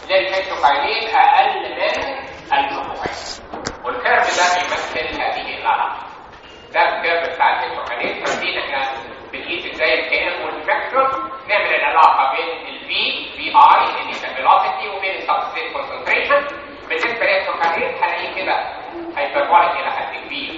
للفيتوكاينين اقل من الجلوكوكاين والكيرف ده بيمثل هذه العلاقه ده الكيرف بتاع الفيتوكاينين فاكرين احنا بنقيس ازاي الكي ام والفاكتور نعمل العلاقه بين الفي في اي الانيشال فيلوسيتي وبين السبستريت كونسنتريشن بالنسبه للفيتوكاينين هلاقيه كده هيبربوليك الى حد كبير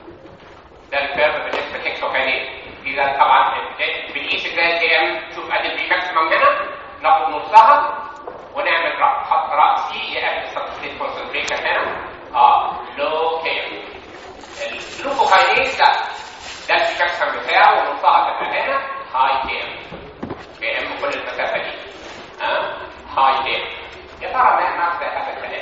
ده الكيرف بالنسبه للهكسوكاينين اذا طبعا بنقيس ازاي الكي ام شوف ادي البي ماكسيمم هنا ناخد نصها ونعمل خط راسي يقابل السبستريت كونسنتريشن هنا اه لو كي ام الجلوكوكاينيز ده ده البي ماكسيمم بتاعه ونصها تبقى هنا هاي كي ام كي ام كل المسافه دي اه هاي كي ام يا ترى ما معنى هذا الكلام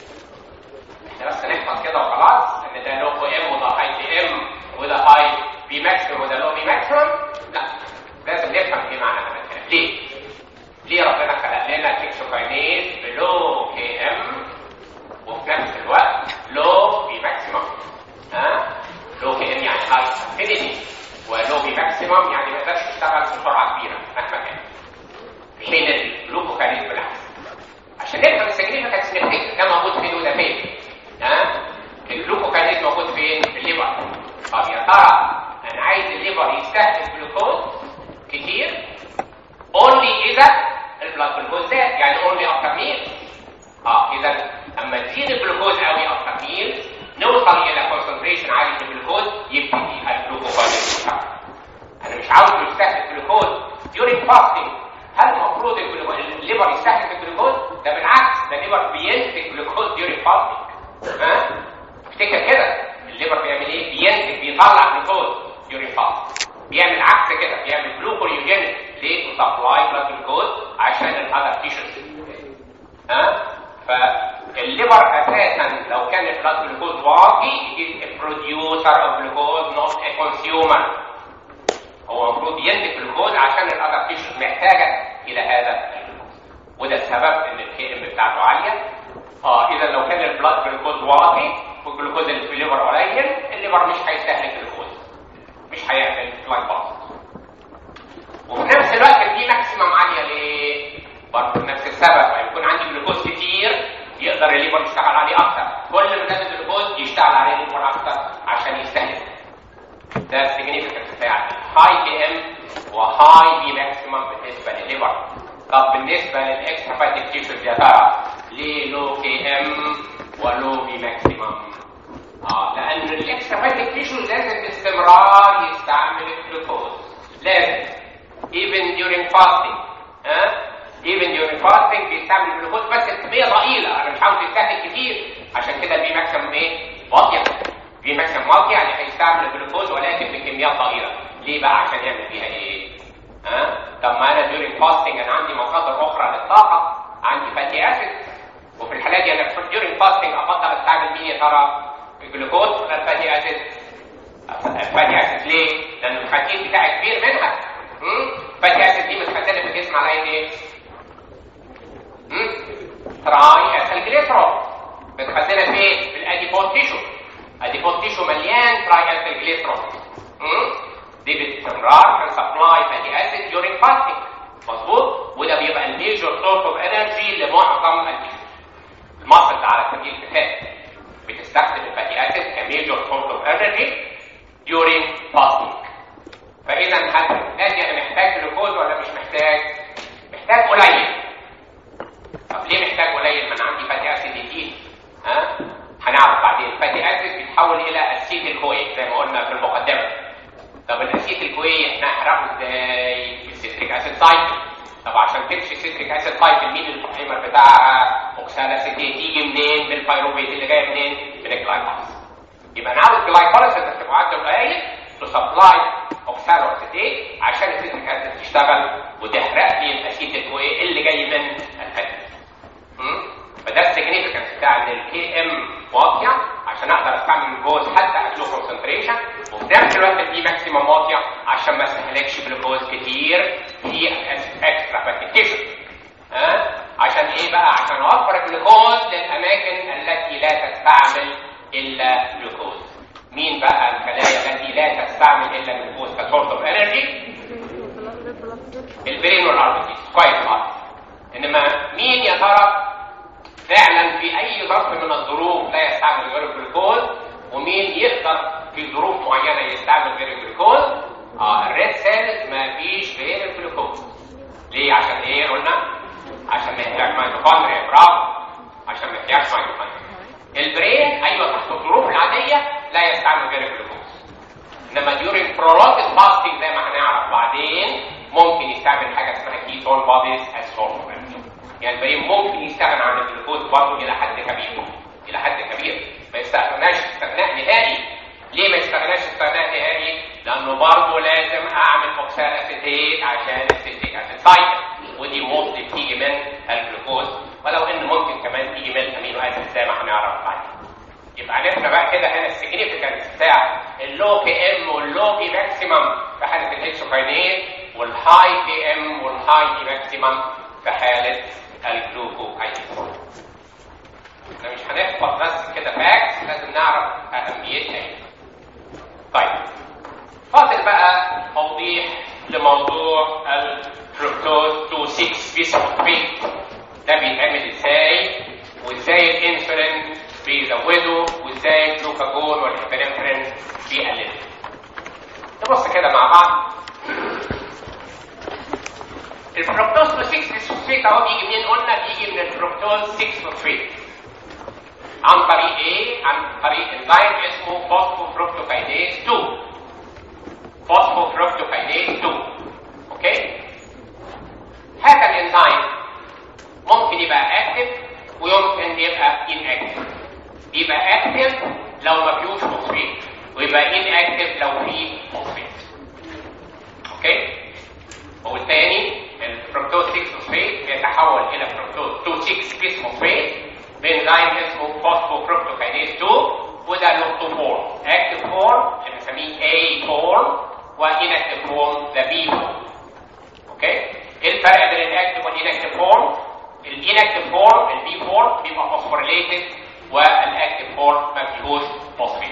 احنا بس نحفظ كده وخلاص ان ده لو ام وده هاي كي ام وده هاي بي ماكسيمم وده لو بي ماكسيمم لا لازم نفهم ايه معنى هذا الكلام ليه؟ ليه ربنا خلق لنا الهكسوكاينيز بلو كي ام وفي نفس الوقت لو بي ماكسيمم ها لو كي ام يعني هاي افينيتي ولو بي ماكسيمم يعني ما يقدرش يشتغل بسرعه كبيره مهما كان في حين الجلوكوكاينيز بالعكس عشان نفهم السيجنيفيكانت سيجنيفيكانت ده موجود فين وده فين ها الجلوكوكاينيز موجود فين في الليفر طب يا ترى انا عايز الليفر يستهلك جلوكوز كتير اونلي اذا البلاد جلوكوز زاد يعني اونلي افتر ميل اه اذا اما تزيد الجلوكوز قوي افتر ميل نوصل الى كونسنتريشن عالي من الجلوكوز يبتدي الجلوكوكاينيز انا مش عاوز يستهلك جلوكوز during fasting هل المفروض الليفر يستهلك الجلوكوز؟ ده بالعكس ده الليفر بينتج جلوكوز during fasting ها؟ افتكر كده الليفر بيعمل ايه؟ بينتج بيطلع جلوكوز during fasting بيعمل عكس كده بيعمل جلوكوريوجينيك ليه؟ تو سبلاي بلاد جلوكوز عشان الاذر تيشوز ها؟ فالليفر اساسا لو كان البلاد جلوكوز واطي يجيب بروديوسر اوف جلوكوز نوت ا كونسيومر هو المفروض ينتج جلوكوز عشان الاذر تيشوز محتاجه الى هذا الجلوكوز وده السبب ان الكي ام بتاعته عاليه اه اذا لو كان البلاد جلوكوز واطي والجلوكوز اللي في الليفر قليل الليفر مش هيستهلك جلوكوز مش هيعمل لايبوز وفي نفس الوقت البي ماكسيمم عاليه ليه؟ برضه نفس السبب يكون عندي جلوكوز كتير يقدر الليفر يشتغل عليه اكتر كل ما زاد الجلوكوز يشتغل عليه الليفر اكتر عشان يستهلك ده السيجنيفيكانت بتاع هاي كي ام وهاي بي ماكسيمم بالنسبه للليفر طب بالنسبه للاكسترافاتيك تيشوز يا ترى ليه لو كي ام ولو بي ماكسيمم اه لان الاكسترافاتيك تيشوز لازم باستمرار يستعمل الجلوكوز لازم even during fasting ها أه؟ even during fasting بيستعمل الجلوكوز بس الكميه ضئيله انا مش عاوز يستهلك كتير عشان كده البي ماكسيمم ايه واطيه البي ماكسيمم واطيه يعني هيستعمل الجلوكوز ولكن بكميات ضئيله ليه بقى عشان يعمل فيها ايه ها أه؟ طب ما انا during fasting انا عندي مصادر اخرى للطاقه عندي فاتي اسيد وفي الحالات دي انا during fasting افضل استعمل مين يا ترى الجلوكوز ولا الفاتي اسيد الفاتي اسيد ليه لان الخطيط بتاعي كبير منها فاتي اسيد دي متخزنه في الجسم على ايه تراي اسيد جليسرول متخزنه فين في الاديبوز تيشو الاديبوز تيشو مليان تراي اسيد جليسرول دي باستمرار كان سبلاي فاتي اسيد during fasting مظبوط وده بيبقى الميجور سورس اوف انرجي لمعظم التيشو المصل على سبيل المثال بتستخدم الفاتي اسيد كميجور سورس اوف انرجي during fasting فاذا هل نادي انا محتاج جلوكوز ولا مش محتاج محتاج قليل طب ليه محتاج قليل ما انا عندي فاتي اسيد كتير ها هنعرف بعدين الفاتي اسيد بيتحول الى اسيد الكويك زي ما قلنا في المقدمه طب الاسيد الكويك احنا هنعرفه ازاي بالسيتريك اسيد سايكل طب عشان تمشي السيتريك اسيد سايكل مين البرايمر بتاعها اوكسالاسيتيت تيجي منين من البيروفيت اللي جايه منين من الجلايكولايز يبقى انا عاوز جلايكولايز بس معدل قليل تو سبلاي اوكسالوسيتيت عشان السيتريك اسيد تشتغل وتحرق لي الاسيد الكويك اللي جاي من الفاتي فده السيجنيفيكانس بتاع ان الكي ام واطيه عشان اقدر استعمل الجلوكوز حتى اتلو كونسنتريشن وفي نفس الوقت البي ماكسيمم واطيه عشان ما استهلكش جلوكوز كتير في الاكسترا فاتيكيشن ها عشان ايه بقى عشان اوفر الجلوكوز للاماكن التي لا تستعمل الا جلوكوز مين بقى الخلايا التي لا تستعمل الا جلوكوز كسورس اوف انرجي البرين والاربتيز كويس خالص انما مين يا ترى فعلا في اي ظرف من الظروف لا يستعمل غير الجلوكوز ومين يقدر في ظروف معينه يستعمل غير الجلوكوز اه الريد سيلز ما فيش غير الجلوكوز ليه عشان ايه قلنا عشان ما يحتاج ميتوكوندريا برافو عشان ما يحتاجش ميتوكوندريا البرين ايوه تحت الظروف العاديه لا يستعمل غير الجلوكوز انما during prolonged fasting زي ما هنعرف بعدين ممكن يستعمل حاجه اسمها كيتون بوديز as solvent يعني البرين ممكن يستغنى عن الجلوكوز برضه الى حد كبير الى حد كبير ما يستغناش استغناء نهائي ليه ما يستغناش استغناء نهائي لانه برضه لازم اعمل اوكسال اسيتيت عشان السيتيك اسيد سايكل ودي موست بتيجي من الجلوكوز ولو ان ممكن كمان تيجي من الامينو اسيد زي ما هنعرف بعدين يبقى عرفنا بقى كده هنا السيجنيفيكانس بتاع اللو بي ام واللو بي ماكسيمم في حاله الهكسوكاينيز والهاي بي ام والهاي بي ماكسيمم في حاله الجلوكوكاينيز احنا مش هنحفظ بس كده فاكس لازم نعرف اهميتها ايه طيب فاضل بقى توضيح لموضوع الفركتوز 2 6 بيسفوسفيت ده بيتعمل ازاي وازاي الانسولين بيزوده وازاي الجلوكاجون والهيبرينفرين بيقلله نبص كده مع بعض الفركتوز 6 بيسفوسفيت اهو بيجي منين قلنا بيجي من الفركتوز 6 فوسفيت عن طريق ايه عن طريق انزيم اسمه فوسفوفركتوكاينيز 2 فوسفوفركتوكاينيز 2 اوكي هذا الانزيم ممكن يبقى اكتف ويمكن يبقى inactive يبقى اكتف لو ما فيهوش فوسفيت ويبقى inactive لو فيه فوسفيت اوكي والتاني الفركتوز 6 فوسفيت بيتحول الى فركتوز 2 6 بيس فوسفيت بانزيم اسمه فوسفوفركتوكاينيز 2 وده له تو فورم اكتف فورم اللي بنسميه A فورم وانكتف فورم ذا B فورم اوكي ايه الفرق بين الاكتف والانكتف فورم الانكتف فورم البي فورم بيبقى فوسفوريليتد والاكتف فورم ما فيهوش فوسفيت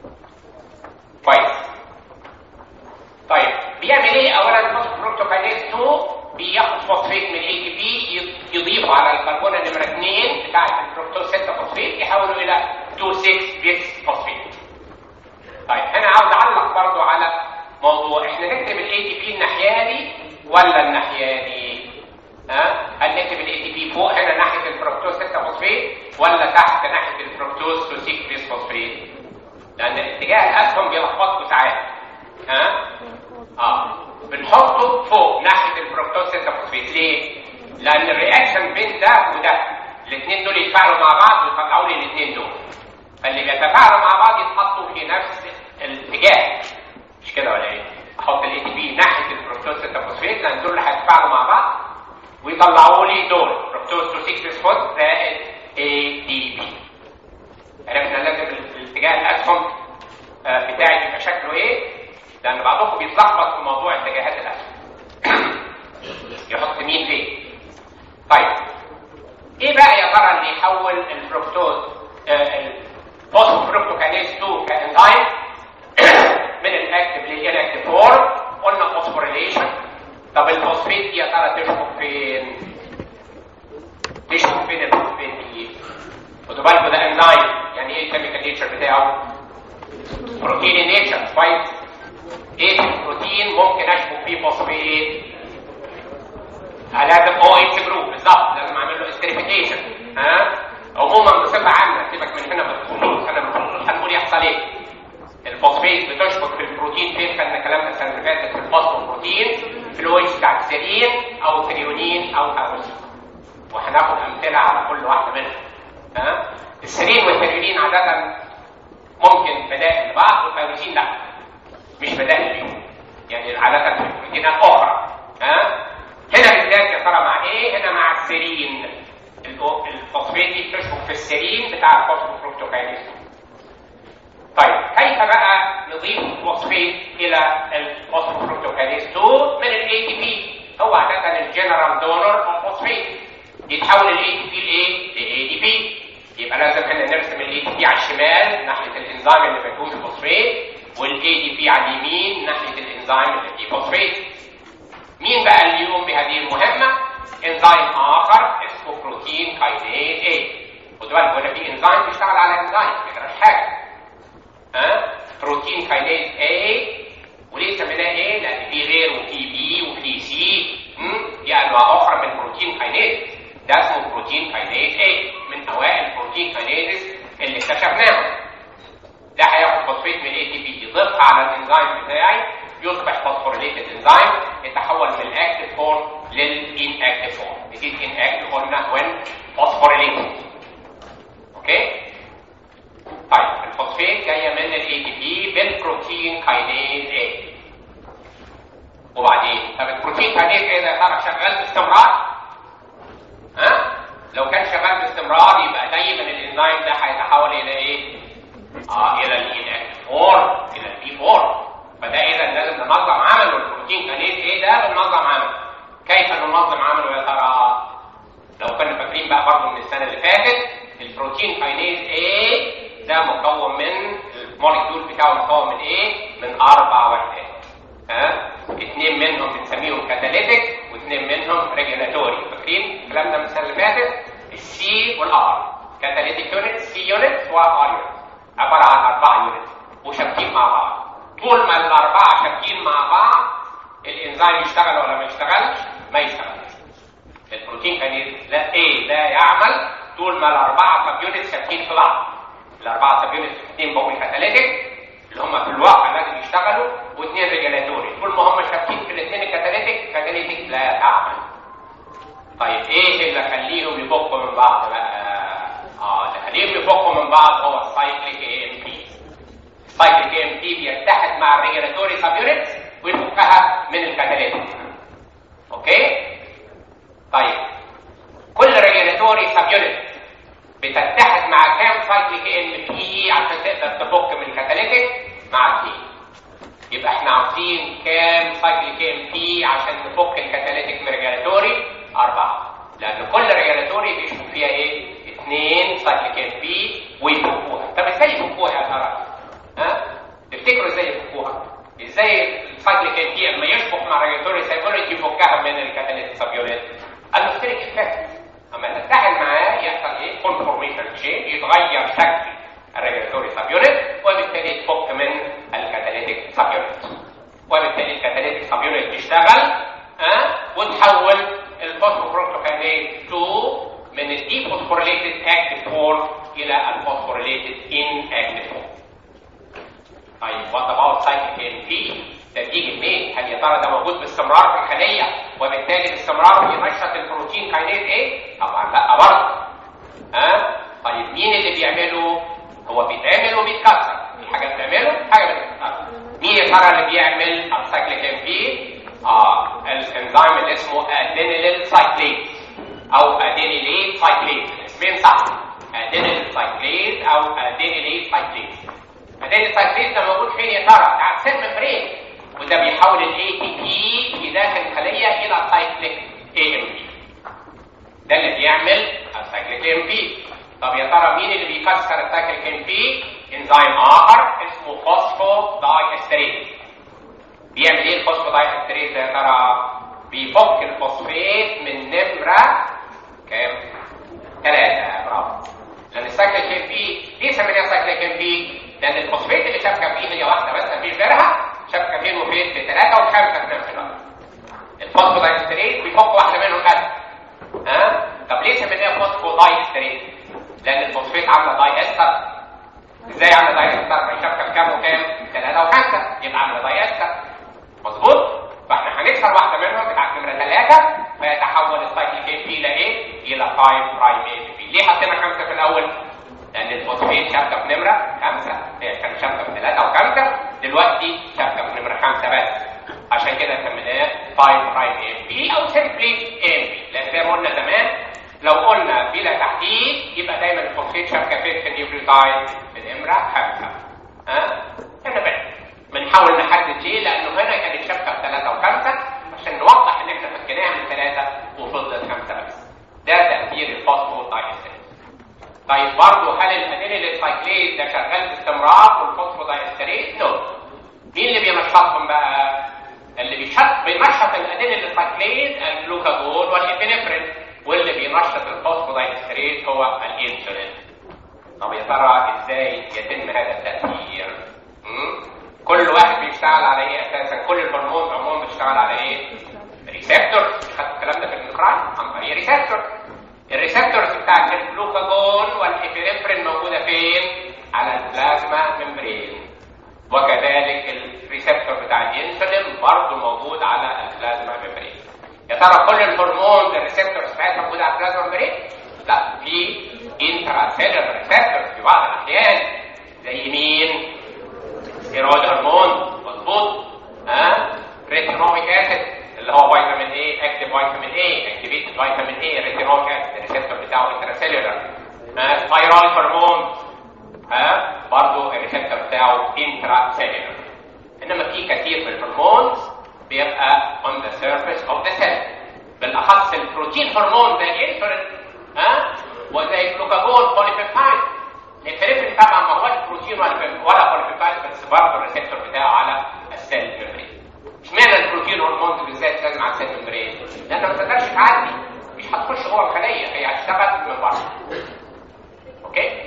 كويس طيب بيعمل ايه اولا فوسفوفركتوكاينيز 2 بياخد فوسفيت من الاي تي بي يضيفه على الكربون نمره 2 بتاع الفركتوز 6 فوسفيت يحوله الى 2 6 بيس فوسفيت طيب انا عاوز اعلق برضو على موضوع احنا نكتب الاي تي بي الناحيه دي ولا الناحيه دي ها هل نكتب الاي تي بي فوق هنا ناحيه الفركتوز 6 فوسفيت ولا تحت ناحيه الفركتوز 2 6 بيس فوسفيت لان اتجاه الاسهم بيلخبطكم ساعات ها اه بنحطه فوق ناحيه الفركتوز 6 فوسفيت ليه لان الرياكشن بين ده وده الاثنين دول يتفاعلوا مع بعض ويطلعوا لي الاثنين دول فاللي بيتفاعلوا مع بعض يتحطوا في نفس الاتجاه مش كده ولا ايه احط الاي تي بي ناحيه الفركتوز 6 فوسفيت لان دول اللي هيتفاعلوا مع بعض ويطلعوا لي دول فركتوز 2 6 فوسفات زائد اي دي بي عرفنا لازم الاتجاه الاسهم بتاعي يبقى شكله ايه لان بعضكم بيتلخبط في موضوع اتجاهات الاسهم يحط مين فين طيب ايه بقى يا ترى اللي يحول الفركتوز الفوسفوفركتوكانيز 2 كانزيم من الاكتف للانكتيف فورم قلنا فوسفوريليشن طب الفوسفيت دي يا ترى تشبك فين تشبك فين الفوسفيت دي خدوا بالكم ده انزيم يعني ايه الكيميكال نيتشر بتاعه بروتين نيتشر كويس ايه البروتين ممكن اشبك فيه فوسفيت لازم او اتش جروب بالظبط لازم اعمل له استريفيكيشن ها عموما بصفه عامه سيبك من هنا بالخصوص انا بالخصوص هنقول يحصل ايه الفوسفيت بتشبك في البروتين فين كان كلامنا السنه اللي فاتت في الفوسفوبروتين في الويش بتاع السيرين او الثريونين او الهاوس وهناخد امثله على كل واحده منهم ها السيرين والثريونين عاده ممكن بدائل لبعض والفيروسين لا مش بدائل ليهم يعني عاده في البروتينات اخرى ها هنا بالذات يا ترى مع ايه؟ هنا مع السيرين الفوسفيت دي بتشبك في السيرين بتاع الفوسفوفركتوكاينيز طيب كيف بقى نضيف الفوسفيت الى الفوسفوفركتوكاينيز 2 من الاي تي بي هو عاده الجنرال دونر اوف فوسفيت يتحول الاي تي بي لايه؟ لاي دي بي يبقى لازم هنا نرسم الاي تي بي على الشمال ناحيه الانزيم اللي ما فيهوش فوسفيت والاي دي بي على اليمين ناحيه الانزيم اللي فيه فوسفيت مين بقى اللي يقوم بهذه المهمة؟ انزيم اخر بالك ولا في انزيم بيشتغل على انزيم ما يجراش حاجه ها بروتين كاينيز A وليه سميناه A لان في غيره وفي بي وفي سي دي انواع اخرى من بروتين كاينيز ده اسمه بروتين كاينيز A من اوائل البروتين كاينيز اللي اكتشفناهم ده هياخد فوسفيت من اي تي بي يضيفها على الانزيم بتاعي يصبح فوسفوريليتد انزيم يتحول من الاكتيف فورم للان اكتيف فورم يزيد ان اكتيف قلنا وين فوسفوريليتد اوكي طيب الفوسفيت جايه من الاي تي بي بالبروتين كاينيز اي وبعدين طب البروتين كاينيز ايه ده ترى شغال باستمرار ها لو كان شغال باستمرار يبقى دايما الانزيم ده هيتحول الى ايه اه الى الاناكتيف فورم الى البي فورم فده اذا لازم ننظم عمله البروتين كاينيز ايه ده بننظم عمله كيف ننظم عمله يا ترى لو كنا فاكرين بقى برضه من السنه اللي فاتت البروتين كاينيز ايه ده مكون من الموليكيول بتاعه مكون من ايه من اربع وحدات ها اثنين منهم بنسميهم كاتاليتيك واثنين منهم ريجولاتوري فاكرين الكلام ده من السنه اللي فاتت السي والار كاتاليتيك يونت سي يونت وار يونت عباره عن اربع يونت وشابكين مع بعض طول ما الاربعه شابكين مع بعض الانزيم يشتغل ولا ما يشتغلش ما يشتغلش البروتين كان لا ايه لا يعمل طول ما الاربعه سب يونت شابكين في بعض الاربعه سب يونت اثنين بقول كاتاليتيك اللي هم في الواقع لازم يشتغلوا واثنين ريجولاتوري طول ما هم شابكين في الاثنين الكاتاليتيك كاتاليتيك لا تعمل طيب ايه اللي خليهم يفكوا من بعض بقى اه اللي خليهم يفكوا من بعض هو السايكليك اي ام بي السايكليك اي ام بي بيتحد مع الريجولاتوري سب يونت ويفكها من الكاتاليتيك اوكي طيب كل ريجولاتوري سب يونت بتتحد مع كام سايكليك ام بي عشان تقدر تفك من الكاتاليتيك مع اثنين يبقى احنا عاوزين كام سايكليك ام بي عشان نفك الكاتاليتيك من ريجولاتوري اربعه لان كل ريجولاتوري بيشوف فيها ايه اثنين سايكليك ام بي ويفكوها طب ازاي يفكوها يا ترى ها تفتكروا ازاي يفكوها ازاي السايكليك ام بي اما يشبك مع ريجولاتوري سايكولوجي يفكها من الكاتاليتيك سب يونت المفترق افكت اما تتحد معاه يحصل ايه كونفورميشن تشينج يتغير شكل الريجولاتوري سب يونت وبالتالي تفك من الكاتاليتيك سب يونت وبالتالي الكاتاليتيك سب يونت تشتغل أه؟ وتحول الفوسفوبروتوكاينيز 2 من الدي فوسفوريليتد اكتيف فورم الى الفوسفوريليتد ان اكتيف فورم طيب وات اباوت سايكليك ام بي ده بيجي منين؟ هل يا ترى ده موجود باستمرار في الخليه وبالتالي باستمرار بينشط البروتين كاينيز ايه؟ طبعا لا برضه. ها؟ أه؟ طيب مين اللي بيعمله؟ هو بيتعمل وبيتكسر، في حاجه بتعمله حاجه بتتكسر. مين يا ترى اللي بيعمل السايكليك ام بي؟ اه الانزيم اللي اسمه ادينيليل سايكليز او ادينيليت سايكليز اسمين صح ادينيليل سايكليز او ادينيليت سايكليز ادينيليل سايكليز ده موجود فين يا ترى؟ على السيل ممبرين وده بيحول الاي تي بي في داخل الخليه الى سايكليك اي ام بي ده اللي بيعمل السايكليك ام بي طب يا ترى مين اللي بيكسر السايكليك ام بي انزيم اخر اسمه فوسفو داي استريز بيعمل ايه الفوسفو داي استريز ده يا ترى بيفك الفوسفات من نمره كام ثلاثة برافو لان السايكليك ام بي ليه سميناها سايكليك ام بي لان الفوسفات اللي شابكه فيه هي واحده بس مفيش غيرها شبكه فين وفين في ثلاثة وخمسة في نفس الوقت. الفوسفودايستريت بيفك واحدة منهم بس. ها؟ طب ليه سميناها فوسفودايستريت؟ لأن الفوسفات عاملة داي استر. ازاي عاملة داي استر؟ ما هي شبكة بكام وكام؟ ثلاثة وخمسة يبقى عاملة داي استر. مظبوط؟ فاحنا هنكسر واحدة منهم بتاعت نمرة ثلاثة فيتحول السايكليك ام بي إلى إيه؟ إلى 5 برايم ام بي. ليه حطينا خمسة في الأول؟ لأن الفوسفات شبكة في نمرة خمسة، هي كانت شبكة في ثلاثة وخمسة، دلوقتي شبكة في نمرة خمسة بس. عشان كده سميناه 5 برايم ام بي أو سيمبلي ام بي، لأن زي ما قلنا زمان لو قلنا بلا تحديد يبقى دايما الفوسفات شبكة فين في النيوكليوتايد؟ في نمرة خمسة. ها؟ هنا بقى بنحاول نحدد ليه؟ لأنه هنا كانت شبكة في ثلاثة وخمسة عشان نوضح إن إحنا فكيناها من ثلاثة وفضلت خمسة بس. ده تأثير الفوسفودايستريت. طيب برضه هل الادينيل سايكليز ده شغال باستمرار والفوسفودايستريت؟ نو. مين اللي بينشطهم بقى؟ اللي بيشط بينشط الادينيل سايكليز الجلوكاجون والابنفرين واللي بينشط الفوسفودايستريت هو الانسولين. طب يا ترى ازاي يتم هذا التاثير مم؟ كل واحد بيشتغل على ايه اساسا كل الهرمون عموما بتشتغل على ايه ريسبتور خدت الكلام ده في الانقراض عن طريق ريسبتور الريسبتورز بتاعت الجلوكاجون والابينفرين موجوده فين على البلازما ممبرين وكذلك الريسبتور بتاع الانسولين برضه موجود على البلازما ممبرين يا ترى كل الهرمون الريسبتورز بتاعتها موجوده على البلازما ممبرين لا في انترا سيلولر ريسبتور في بعض الاحيان زي مين ستيرويد هرمون مظبوط ها ريتينويك اسيد اللي هو فيتامين اي اكتيف فيتامين اي اكتيفيتد فيتامين اي ريتينويك اسيد الريسبتور بتاعه انترا سيلولر ثايرويد هرمون ها برضه الريسبتور بتاعه انترا سيلولر انما في كثير من الهرمونز بيبقى on the surface of the cell بالاخص البروتين هرمون زي الانسولين ها وزي الجلوكاجون بوليبيبتايد الفريفرين طبعا ما هوش بروتين ولا ولا بوليبيبتايد بس برضه الريسبتور بتاعه على السيل ميمبرين اشمعنى البروتين هرمونز بالذات لازم على السيل ميمبرين لان ما تقدرش تعدي مش هتخش جوه الخليه هي هتشتغل من بره اوكي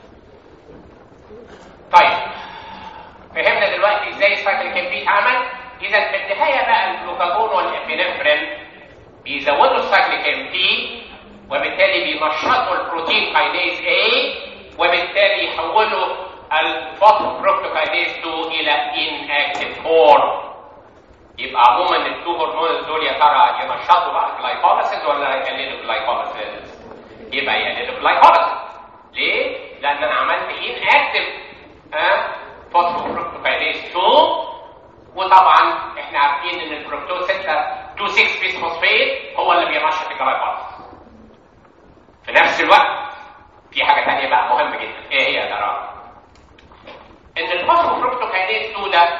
طيب فهمنا دلوقتي ازاي السايكل كان بيتعمل اذا في النهايه بقى الجلوكاجون والابينفرين بيزودوا السايكل كان بي وبالتالي بينشطوا البروتين كاينيز A وبالتالي يحولوا الفوسفوبروكتوكاينيز 2 الى inactive form يبقى عموما التو هرمونز دول يا ترى ينشطوا بقى الجلايكوليسيس ولا يقللوا الجلايكوليسيس؟ يبقى يقللوا الجلايكوليسيس ليه؟ لان انا عملت inactive ها فوسفوبروكتوكاينيز 2 وطبعا احنا عارفين ان الفركتوز 6 2 6 بيسفوسفيت هو اللي بينشط الجلايكوليسيس في نفس الوقت في حاجه ثانيه بقى مهمه جدا ايه هي يا ترى ان الفوسفوفركتوكاينيز 2 ده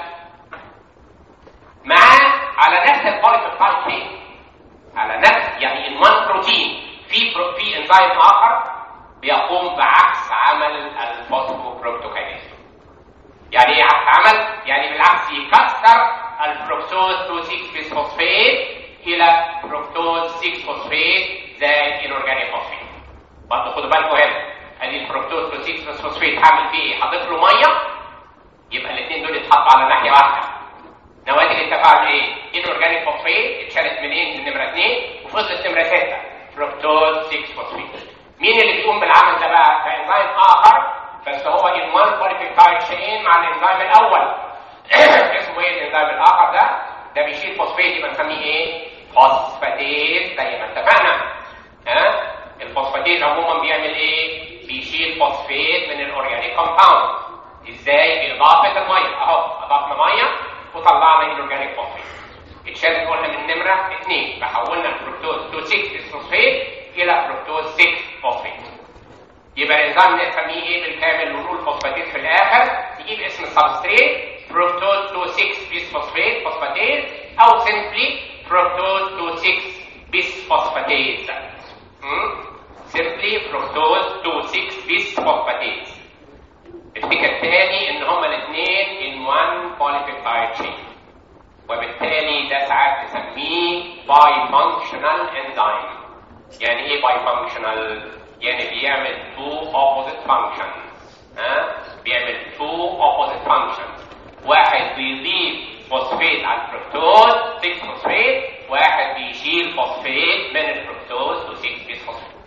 معاه على نفس البوليبيبتايد تشين على نفس يعني ان وان بروتين في برو في انزيم اخر بيقوم بعكس عمل الفوسفوفركتوكاينيز يعني ايه عكس عمل يعني بالعكس يكسر الفركتوز 2 6 بيسفوسفيت الى فركتوز 6 فوسفيت زائد انورجانيك فوسفيت برضه خدوا بالكم هنا ادي الفركتوز 2 6 فوسفيت هعمل فيه ايه؟ هضيف له ميه يبقى الاثنين دول يتحطوا على ناحيه واحده نواتج التفاعل ايه؟ انورجانيك فوسفيت اتشالت منين؟ من نمره 2 وفضلت نمره 6 فركتوز 6 فوسفيت مين اللي بيقوم بالعمل ده بقى؟ ده انزيم اخر بس هو ان وان بوليبيبتايد تشين مع الانزيم الاول اسمه ايه الانزيم الاخر ده؟ ده بيشيل فوسفيت يبقى نسميه ايه؟ فوسفاتيز زي ما اتفقنا ها؟ الفوسفاتيز عموما بيعمل ايه؟ بيشيل فوسفيت من الاورجانيك كومباوند ازاي؟ باضافه الميه اهو اضفنا ميه وطلعنا الاورجانيك فوسفيت اتشالت قلنا من نمره 2 فحولنا الفركتوز 2 6 فوسفيت الى فركتوز 6 فوسفيت يبقى الانزيم ده نسميه ايه بالكامل ونقول فوسفاتيز في الاخر يجيب اسم السبستريت فركتوز 2 6 بيس فوسفيت فوسفاتيز او سيمبلي فركتوز 2 6 بيس فوسفاتيز سيمبلي فركتوز 2 6 بيس فوسفاتيز افتكر تاني ان هما الاثنين ان وان بوليبيبتايد تشين وبالتالي ده ساعات نسميه باي فانكشنال انزيم يعني ايه باي فانكشنال يعني بيعمل two opposite functions ها بيعمل two opposite functions واحد بيضيف فوسفيت على الفركتوز 6 فوسفيت واحد بيشيل فوسفيت من الفركتوز و 6 بيس فوسفيت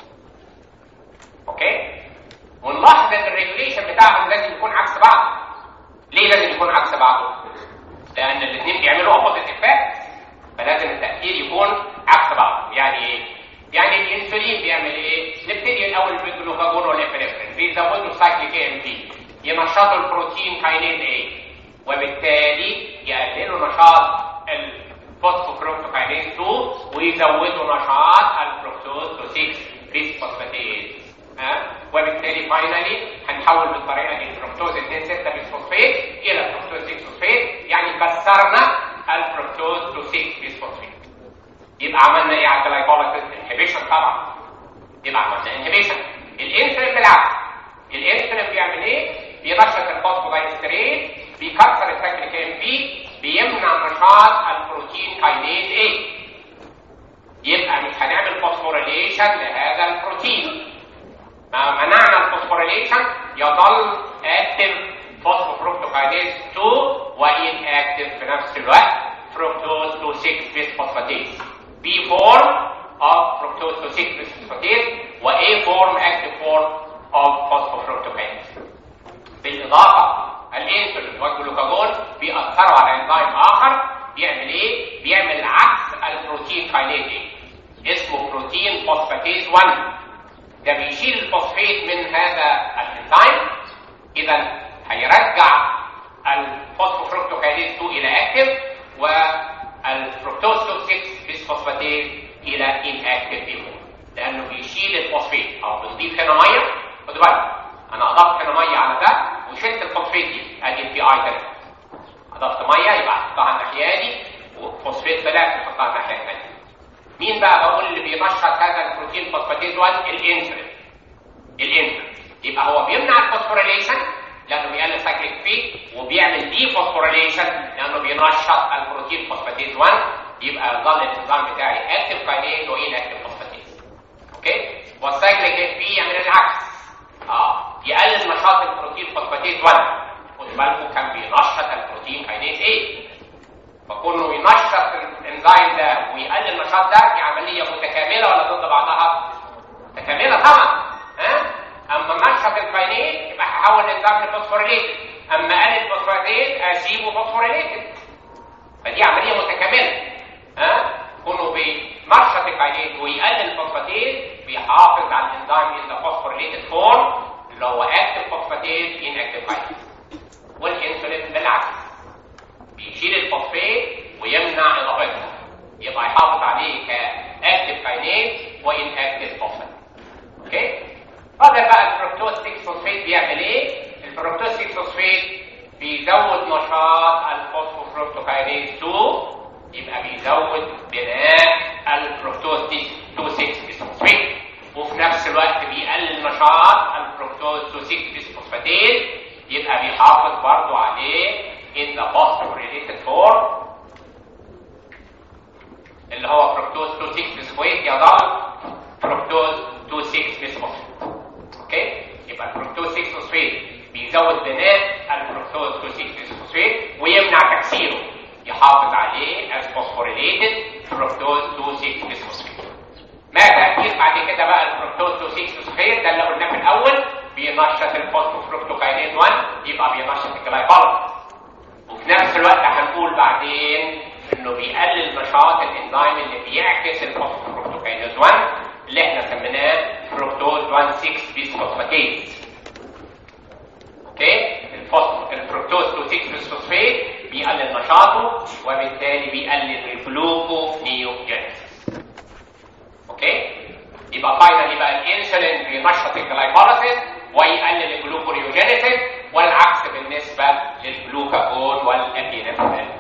اوكي ونلاحظ ان الريجوليشن بتاعهم لازم يكون عكس بعض ليه لازم يكون عكس بعضه لان الاثنين بيعملوا opposite effects فلازم التاثير يكون عكس بعض يعني ايه يعني الانسولين بيعمل ايه نبتدي الاول بالجلوكاجون والابنفرين بيزودوا سايكليك ام بي ينشطوا البروتين كاينين ايه وبالتالي يقللوا نشاط الفوسفوفركتوكاينيز 2 ويزودوا نشاط الفركتوز 6 بيس فوسفاتيز ها وبالتالي فاينلي هنحول بالطريقه دي الفركتوز 2 6 بيس فوسفات الى فركتوز 6 فوسفات يعني كسرنا الفركتوز 6 بيس فوسفات يبقى عملنا ايه على الجلايكوليسيس انهبيشن طبعا يبقى عملنا انهبيشن الانسولين بالعكس الانسولين بيعمل ايه بينشط الفوسفودايستريت بيكسر السايكليك ام بي بيمنع نشاط البروتين كاينيز ايه يبقى مش هنعمل فوسفوريليشن لهذا البروتين ما منعنا الفوسفوريليشن يظل اكتف فوسفوفركتوكاينيز 2 وان اكتف في نفس الوقت فركتوز 2 6 بيسفوسفاتيز بي فورم of fructose to 6 bisphosphatase و A form active form of phosphofructokinase بالاضافه الانسولين والجلوكاجون بيأثروا على انزيم اخر بيعمل ايه؟ بيعمل عكس البروتين كاينيز اسمه بروتين فوسفاتيز 1 ده بيشيل الفوسفيت من هذا الانزيم اذا هيرجع الفوسفوفركتوكاينيز 2 الى اكتف والفركتوز 2 6 بيسفوسفاتيز الى inactive فيهم لانه بيشيل الفوسفيت او بنضيف هنا ميه خدوا بالك انا اضفت هنا ميه على ده وشلت الفوسفيت دي ادي البي اي ده اضفت ميه يبقى احطها الناحيه دي وفوسفيت طلع احطها الناحيه الثانيه مين بقى بقول اللي بينشط هذا البروتين فوسفاتيز 1 الانسولين الانسولين يبقى هو بيمنع الفوسفوريليشن لانه بيقلل سايكليك فيه وبيعمل دي فوسفوريليشن لانه بينشط البروتين فوسفاتيز 1 يبقى ظل النظام بتاعي اكتف كاينيز وان اكتف فوسفاتيز اوكي والسايكليك اف بي يعمل العكس اه يقلل نشاط البروتين فوسفاتيز 1 خد بالكم كان بينشط البروتين كاينيز ايه فكونه ينشط الانزيم ده ويقلل النشاط ده دي عمليه متكامله ولا ضد بعضها؟ متكامله طبعا ها اما نشط الكاينيز يبقى هحول الانزيم لفوسفوريليتد اما قلل الفوسفاتيز اسيبه فوسفوريليتد فدي عمليه متكامله ها كونه بينشط الكاينيز ويقلل الفوسفاتيز بيحافظ على الانزيم ان فوسفوريليتد فورم اللي هو اكتف فوسفاتيز ان اكتف كاينيز والانسولين بالعكس بيشيل الفوسفات ويمنع اضافتها يبقى يحافظ عليه كاكتف كاينيز وان اكتف فوسفات اوكي فاضل بقى الفركتوز 6 فوسفات بيعمل ايه الفركتوز 6 فوسفات بيزود نشاط الفوسفوفركتوكاينيز 2 يبقى بيزود بناء الفركتوز 2 6 بيسفوسفات وفي نفس الوقت بيقلل نشاط الفركتوز 2 6 بيسفوسفاتيز يبقى بيحافظ برضو عليه in the phosphorylated form اللي هو فركتوز 2 6 بيسفويت يظل فركتوز 2 6 بيسفوسفيت اوكي يبقى الفركتوز 6 فوسفيت بيزود بناء الفركتوز 2 6 بيسفوسفيت ويمنع تكسيره يحافظ عليه as phosphorylated فركتوز 2 6 بيسفوسفيت ما تأثير بعد كده بقى الفركتوز 2 6 بيسفوسفيت ده اللي قلناه في الاول بينشط الفوسفوفركتوكاينيز 1 يبقى بينشط الجلايكوليز وفي نفس الوقت هنقول بعدين انه بيقلل نشاط الانزيم اللي بيعكس الفوسفوفركتوكاينيز 1 اللي احنا سميناه فركتوز 1 6 بيسفوسفاتيز اوكي الفركتوز 2 6 بيسفوسفات بيقلل نشاطه وبالتالي بيقلل الجلوكو نيوجينيسيس اوكي يبقى فاينلي بقى الانسولين بينشط الجلايكوليسيس ويقلل الجلوكوريوجينيسيس والعكس بالنسبه للجلوكاجون والابينفرين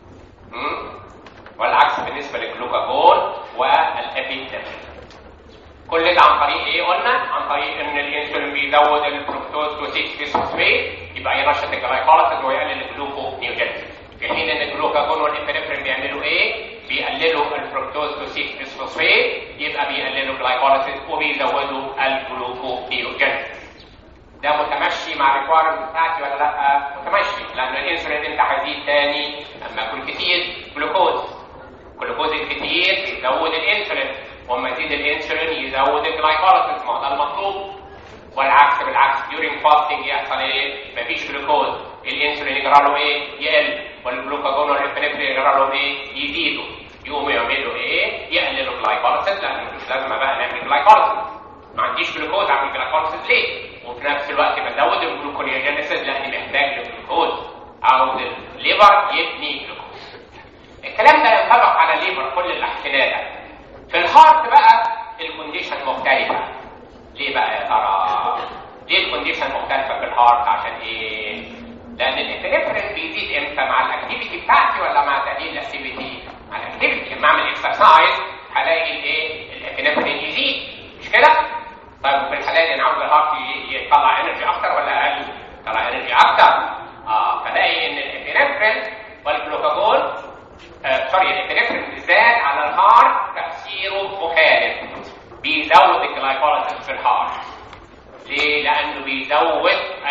والعكس بالنسبه للجلوكاجون والابينفرين كل ده عن طريق ايه قلنا عن طريق ان الانسولين بيزود الفركتوز 2 6 بيسفوسفيت يبقى ينشط الجلايكوليسيس ويقلل الجلوكو نيوجينيسيس في حين ان الجلوكاجون والابينفرين بيعملوا ايه بيقللوا الفركتوز 2 6 بيسفوسفيت يبقى بيقللوا الجلايكوليسيس وبيزودوا الجلوكو نيوجينيسيس ده متمشي مع الريكوايرمنت بتاعتي ولا لا؟ متمشي لان الانسولين انت هيزيد تاني اما اكل كتير جلوكوز الجلوكوز الكتير يزود الانسولين واما يزيد الانسولين يزود الجلايكوليسيس ما هو ده المطلوب والعكس بالعكس during fasting يحصل ايه؟ مفيش جلوكوز الانسولين يجرى له ايه؟ يقل والجلوكاجون والابنفرين يجرى لهم ايه؟ يزيدوا يقوموا يعملوا ايه؟ يقللوا الجلايكوليسيس لان مش لازمه بقى نعمل جلايكوليسيس ما عنديش جلوكوز اعمل جلايكوليسيس ليه؟ وفي نفس الوقت بزود الجلوكونيوجينيسيس لاني محتاج للجلوكوز عاوز الليفر يبني جلوكوز الكلام ده ينطبق على الليفر كل اللي حكيناه ده في الهارت بقى الكونديشن مختلفه ليه بقى يا ترى؟ ليه الكونديشن مختلفه في الهارت عشان ايه؟ لان الابنفرين بيزيد امتى مع الاكتيفيتي بتاعتي ولا مع تقليل الاكتيفيتي؟ مع الاكتيفيتي لما اعمل اكسرسايز هلاقي الايه؟ الابنفرين يزيد مش كده؟ طيب في الحالة دي انا عاوز الهارت يطلع انرجي اكتر ولا اقل؟ يطلع انرجي اكتر اه فلاقي ان الابنفرين والجلوكاجون آه سوري الابنفرين بالذات على الهارت تاثيره مخالف بيزود الجلايكوليسيس في الهارت ليه؟ لانه بيزود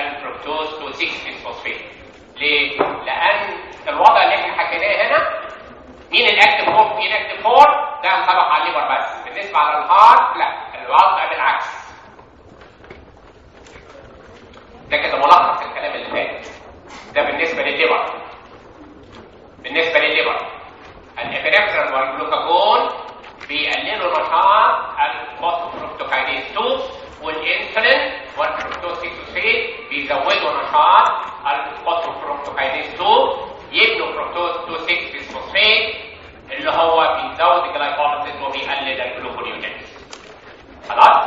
الفركتوز تو 6 فوسفيت ليه؟ لان الوضع اللي احنا حكيناه هنا مين الاكتف فور مين الاكتف فور ده ينطبق على الليبر بس بالنسبه على الهارت لا الوضع بالعكس ده كده ملخص الكلام اللي فات ده بالنسبه للليبر بالنسبه للليبر الابريفرال والجلوكاجون بيقللوا نشاط الفوسفوفركتوكاينيز 2 والانسولين والفركتوسيتوسيت بيزودوا نشاط الفوسفوفركتوكاينيز 2 يبنوا فركتوز 2 6 بيسفوسفيت اللي هو بيزود الجلايكوليسيس وبيقلل الجلوكونيوجينيس خلاص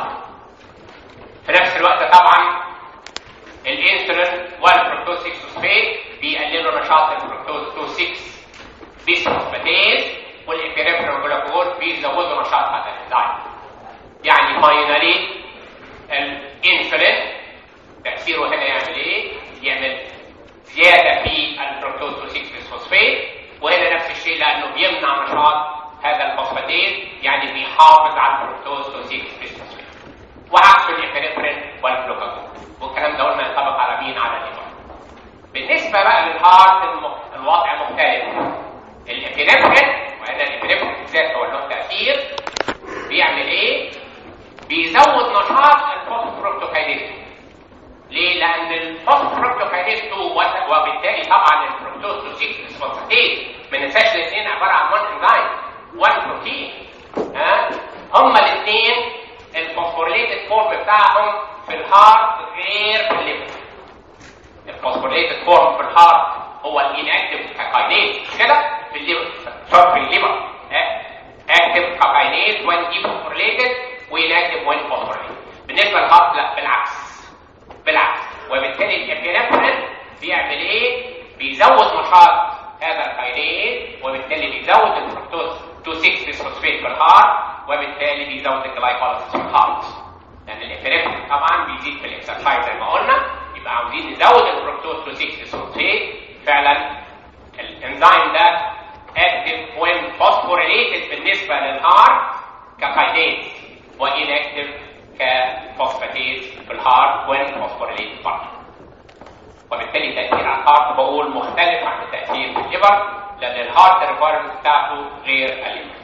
في نفس الوقت طبعا الانسولين والفركتوز 6 فوسفيت بيقللوا نشاط الفركتوز 2 6 بيسفوسفاتيز والانفيريبرال جلوكوز بيزودوا نشاط هذا الانزيم يعني فاينالي الانسولين تاثيره هنا يعمل ايه؟ يعمل زياده في الفركتوز 6 فوسفيت وهنا نفس الشيء لانه بيمنع نشاط هذا الفوسفاتيز يعني بيحافظ على الفركتوز 6 فوسفيت وعكس الانفيريبرين والجلوكاجون والكلام ده قلنا ينطبق على مين؟ على الليفر بالنسبه بقى للهارت الوضع مختلف الابنفرين وهنا الابنفرين بالذات هو له تاثير بيعمل ايه؟ بيزود نشاط الفوسفوركتوكاينيز ليه؟ لان الفوسفوركتوكاينيز 2 وبالتالي طبعا الفركتوز 6 فوسفاتيز ما ننساش الاثنين عباره عن وان انزيم وان بروتين ها هما الاثنين الفوسفوريليتد فورم بتاعهم في الهارت غير في الليفر الفوسفوريليتد فورم في الهارت هو الانكتيف كاكاينيز كده في الليفر في الليفر اكتيف كاكاينيز وين دي فوسفوريليتد وانكتيف وين فوسفوريليتد بالنسبه للهارت لا بالعكس بالعكس وبالتالي الابنفرين بيعمل ايه بيزود نشاط هذا الكاينيز وبالتالي بيزود الفركتوز 2 6 فوسفيت في الهارت وبالتالي بيزود الجلايكوليسيس في الهارت لان الابنفرين طبعا بيزيد في الاكسرسايز زي ما قلنا يبقى عاوزين نزود الفركتوز 2 6 فوسفيت فعلا الانزيم ده اكتف وين فوسفوريليتد بالنسبه للهارت ككاينيز وانكتف كفوسفاتيز في الهارت وين فوسفوريليتد برضه وبالتالي تاثير على الهارت بقول مختلف عن التاثير في الليفر لان الهارت ريكويرمنت بتاعته غير الليفر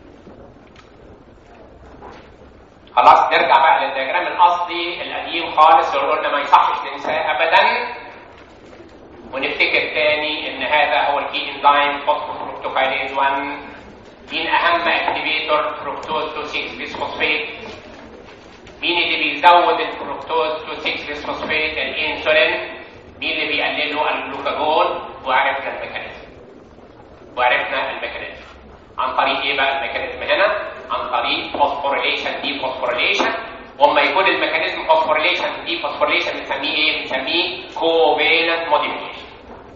خلاص نرجع بقى للدياجرام الاصلي القديم خالص اللي قلنا ما يصحش ننساه ابدا ونفتكر تاني ان هذا هو الكي انزيم فوسفوفركتوكاينيز 1 مين اهم اكتيفيتور فركتوز 6 بيسفوسفيت مين اللي بيزود الفركتوز 6 بيسفوسفيت الانسولين مين اللي بيقلله الجلوكاجون وعرفنا الميكانيزم وعرفنا الميكانيزم عن طريق ايه بقى الميكانيزم هنا عن طريق فوسفوريليشن دي فوسفوريليشن واما يكون الميكانيزم فوسفوريليشن دي فوسفوريليشن بنسميه ايه بنسميه كوفيلنت موديفيكيشن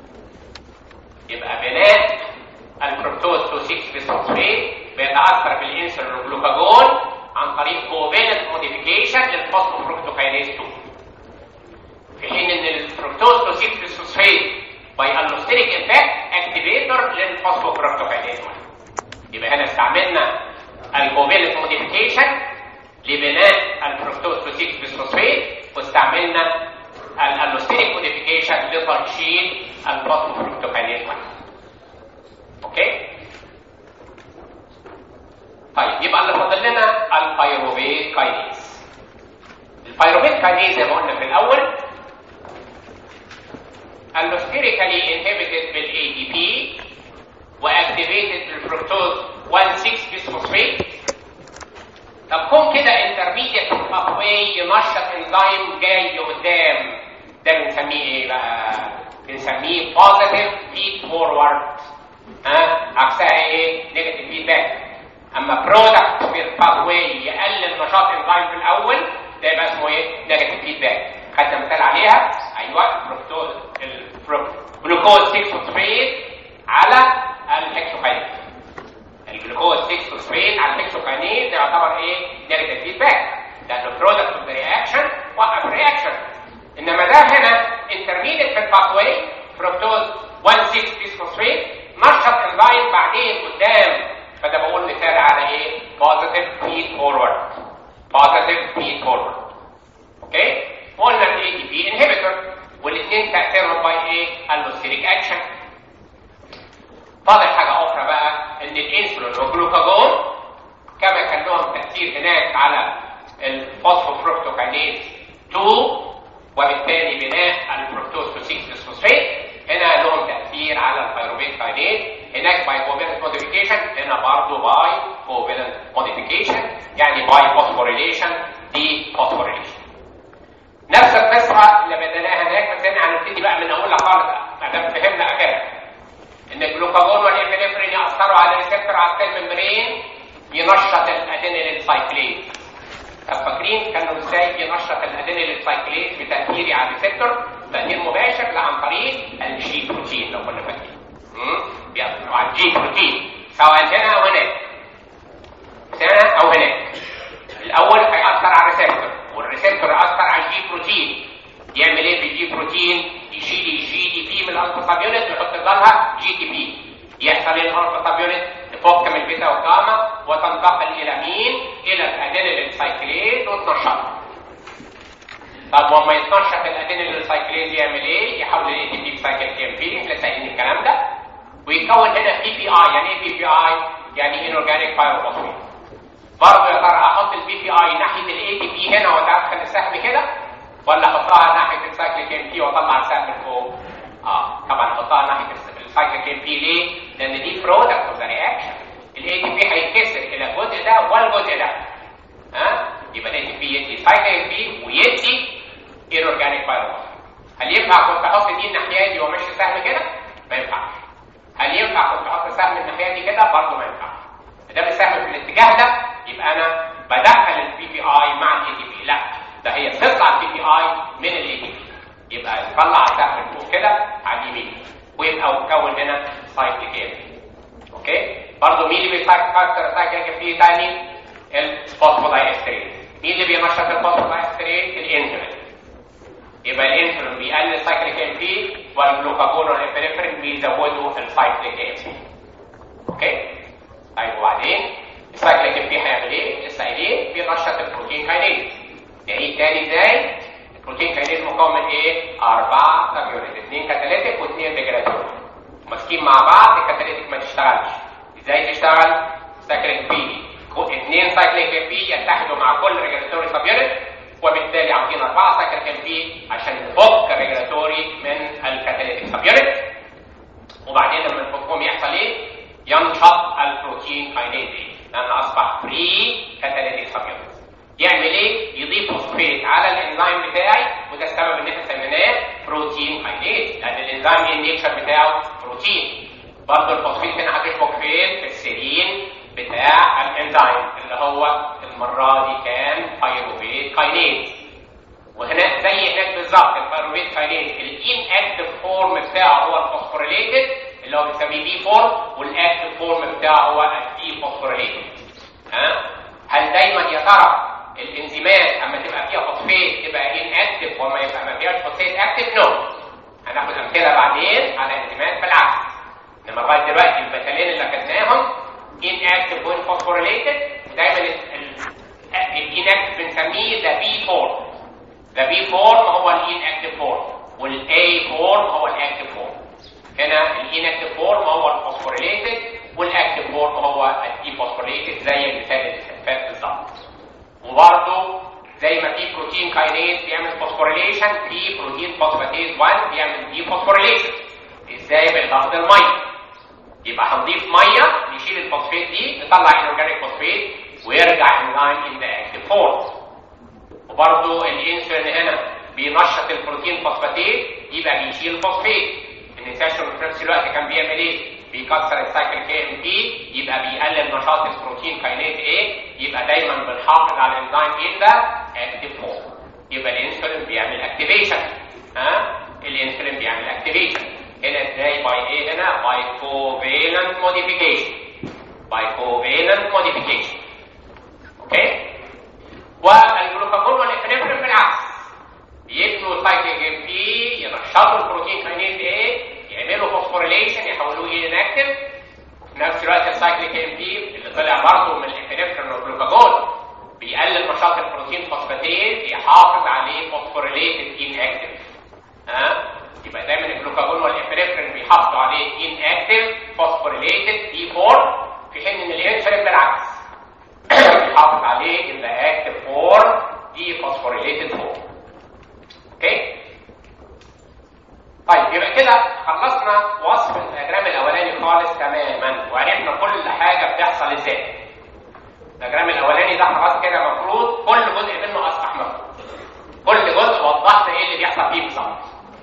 يبقى بناء الفركتوز 2 6 بيسفوسفيت بيتاثر بالانسولين والجلوكاجون عن طريق كوفيلنت موديفيكيشن للفوسفوفركتوكاينيز 2 في حين ان الفركتوز 2 6 بيسفوسفيت باي الوستيريك افكت اكتيفيتور للفوسفوفركتوكاينيز 1 يبقى هنا استعملنا الكوفيلنت موديفيكيشن لبناء الفركتوز 6 بيسفوسفيت واستعملنا الالوستيريك موديفيكيشن لترشيد الفوسفوفركتوكاينيز 1 اوكي طيب يبقى اللي فاضل لنا البيروفيت كاينيز البيروفيت كاينيز زي ما قلنا في الاول allosterically inhibited بالاي دي بي واكتيفيتد بالفركتوز 1 6 بيسفوسفيت طب كون كده انترميديت باثواي ينشط انزيم جاي قدام ده بنسميه ايه بقى؟ بنسميه بوزيتيف فيد فورورد ها عكسها ايه؟ نيجاتيف فيدباك اما برودكت في الباثواي يقلل نشاط انزيم في الاول ده يبقى اسمه ايه؟ نيجاتيف فيدباك خدنا مثال عليها ايوه الفركتوز الجلوكوز 6 فوسفيت على الهكسوكاينيز الجلوكوز 6 فوسفيت على الهكسوكاينيز ده يعتبر ايه؟ نيجاتيف فيدباك لانه برودكت اوف ذا رياكشن وقف الرياكشن انما ده هنا انترميديت في الباثواي فركتوز 1 6 بيسفوسفيت نشط انزيم بعدين قدام فده بقول مثال على ايه؟ بوزيتيف فيد فورورد بوزيتيف فيد فورورد اوكي؟ قلنا الاي تي بي انهبيتور والجلوكاجون كما كان لهم تاثير هناك على الفوسفوفركتوكاينيز 2 وبالتالي بناء الفركتوز تو 6 فوسفات هنا لهم تاثير على البيروفيت كاينيز هناك باي كوفالنت موديفيكيشن هنا برضه باي كوفالنت موديفيكيشن يعني باي فوسفوريليشن دي فوسفوريليشن نفس القصه اللي بدأناها هناك بس هنا هنبتدي بقى من اولها خالص ما دام فهمنا اخرها ان الجلوكاجون والابنفرين ياثروا على ريسبتور على السيل ممبرين ينشط الادينيلين سايكليز طب فاكرين كانوا ازاي ينشط الادينيلين سايكليز بتاثيري على الريسبتور تاثير مباشر لا عن طريق الجي بروتين لو كنا فاكرين بيأثروا على الجي بروتين سواء هنا او هناك هنا او هناك الاول هيأثر على الريسبتور والريسبتور يأثر على الجي بروتين يعمل ايه في الجي بروتين يشيل الجي دي بي من الالفا يونت ويحط لها جي دي بي يحصل الالفا يونت تفك من البيتا والجاما وتنتقل الى مين الى الادينيلين سايكليز وتنشط طب وما يتنشط الادينيلين سايكليز يعمل ايه يحول الاي دي بي سايكل كي ام بي احنا سايقين الكلام ده ويكون هنا بي بي اي يعني ايه بي بي اي يعني انورجانيك بايروفوسفيت برضه يا ترى احط البي بي اي ناحيه الاي دي بي هنا وادخل السهم كده ولا احطها ناحيه السايكل كي ام بي واطلع السهم لفوق اه طبعا احطها ناحيه السايكل كي ام بي ليه لان دي برودكت اوف ذا رياكشن الاي دي بي هيتكسر الى الجزء ده والجزء ده ها يبقى الاي دي بي يدي سايكل ام بي ويدي انورجانيك بايروفوسفيت هل ينفع كنت احط دي الناحيه دي وامشي السهم كده ما ينفعش هل ينفع كنت احط سهم الناحيه دي كده برضه ما ينفعش ما دام السهم في الاتجاه ده يبقى انا بدخل البي بي اي مع الاي دي بي لا ده هي بتطلع البي بي اي من الاي دي بي يبقى يطلع السهم فوق كده على اليمين ويبقى مكون هنا سايكليك ام اوكي برضه مين اللي بيفكر سايكليك فيه تاني الفوسفودايستريت مين اللي بينشط الفوسفودايستريت الانسولين يبقى الانسولين بيقلل السايكليك ام بي والجلوكاجون والابريفرين بيزودوا السايكليك ام بي اوكي طيب وبعدين السايكليك ام بي هيعمل ايه؟ لسه قايلين بينشط البروتين كاينيز يعني تاني ازاي؟ البروتين كاينيز مكون من ايه؟ اربعه سابيونت اثنين كاتاليتيك واثنين ديجرادور ماسكين مع بعض الكاتاليتيك ما تشتغلش ازاي تشتغل؟ سايكليك بي اثنين سايكليك ام بي يتحدوا مع كل ريجولاتوري سابيونت وبالتالي عاوزين اربعه سايكليك ام بي عشان نفك الريجولاتوري من الكاتاليتيك سابيونت وبعدين لما نفكهم يحصل ايه؟ ينشط البروتين كاينيز لان اصبح فري كاتاليتيك سابيونت يعمل ايه؟ يضيف فوسفيت على الانزيم بتاعي وده السبب ان احنا سميناه بروتين كاينيز لان الانزيم ايه النيتشر بتاعه بروتين برضه الفوسفيت هنا هتشبك فين؟ في السيرين بتاع الانزيم اللي هو المره دي كان بايروفيت كاينيز وهنا زي هناك بالظبط البايروفيت كاينيز الان اكتف فورم بتاعه هو الفوسفوريليتد اللي هو بنسميه بي فورم والاكتف فورم بتاعه هو الدي فوسفوريليتد ها هل دايما يا ترى الانزيمات اما تبقى فيها فوسفيت تبقى ان اكتف وما يبقى ما فيهاش فوسفيت اكتف نو هناخد امثله بعدين على انزيمات بالعكس انما لغايه دلوقتي المثالين اللي اخدناهم ان اكتف وان فوسفوريليتد دايما الان اكتف بنسميه ذا بي فورم ذا بي فورم هو الان اكتف فورم والاي فورم هو الاكتف فورم هنا الانكتيف فورم هو الفوسفوريليتد والاكتيف فورم هو الديفوسفوريليتد زي المثال اللي فات بالظبط وبرضه زي ما في بروتين كاينيز بيعمل فوسفوريليشن في بروتين فوسفاتيز 1 بيعمل ديفوسفوريليشن ازاي بالاضافه الميه يبقى هنضيف ميه نشيل الفوسفيت دي نطلع انورجانيك فوسفيت ويرجع انزيم ان ذا اكتيف فورم وبرضه الانسولين هنا بينشط البروتين فوسفاتيز يبقى بيشيل الفوسفيت الانساشن في نفس الوقت كان بيعمل ايه؟ بيكسر السايكل كي ام بي يبقى بيقلل نشاط البروتين كاينيز ايه؟ يبقى دايما بنحافظ على الانزيم ان ذا اكتيف فورم يبقى الانسولين بيعمل اكتيفيشن ها؟ الانسولين بيعمل اكتيفيشن هنا ازاي باي ايه هنا؟ باي كوفيلنت موديفيكيشن باي كوفيلنت موديفيكيشن اوكي؟ والجلوكاجون والافنفرين بالعكس يبنوا سايكل ام بي ينشطوا البروتين كاينيز ايه يعملوا فوسفوريليشن يحولوه الى انكتيف في نفس الوقت السايكليك ام بي اللي طلع برضه من الافنفرين والجلوكاجون بيقلل نشاط البروتين فوسفاتيز يحافظ عليه فوسفوريليتد ان اكتيف ها يبقى دايما الجلوكاجون والافنفرين بيحافظوا عليه ان اكتيف فوسفوريليتد دي 4 في حين ان الانسولين بالعكس بيحافظ عليه in the active form dephosphorylate form اوكي طيب يبقى كده خلصنا وصف الدياجرام الاولاني خالص تماما وعرفنا كل حاجه بتحصل ازاي الدياجرام الاولاني ده خلاص كده المفروض كل جزء منه اصبح مفهوم كل جزء وضحنا ايه اللي بيحصل فيه بالظبط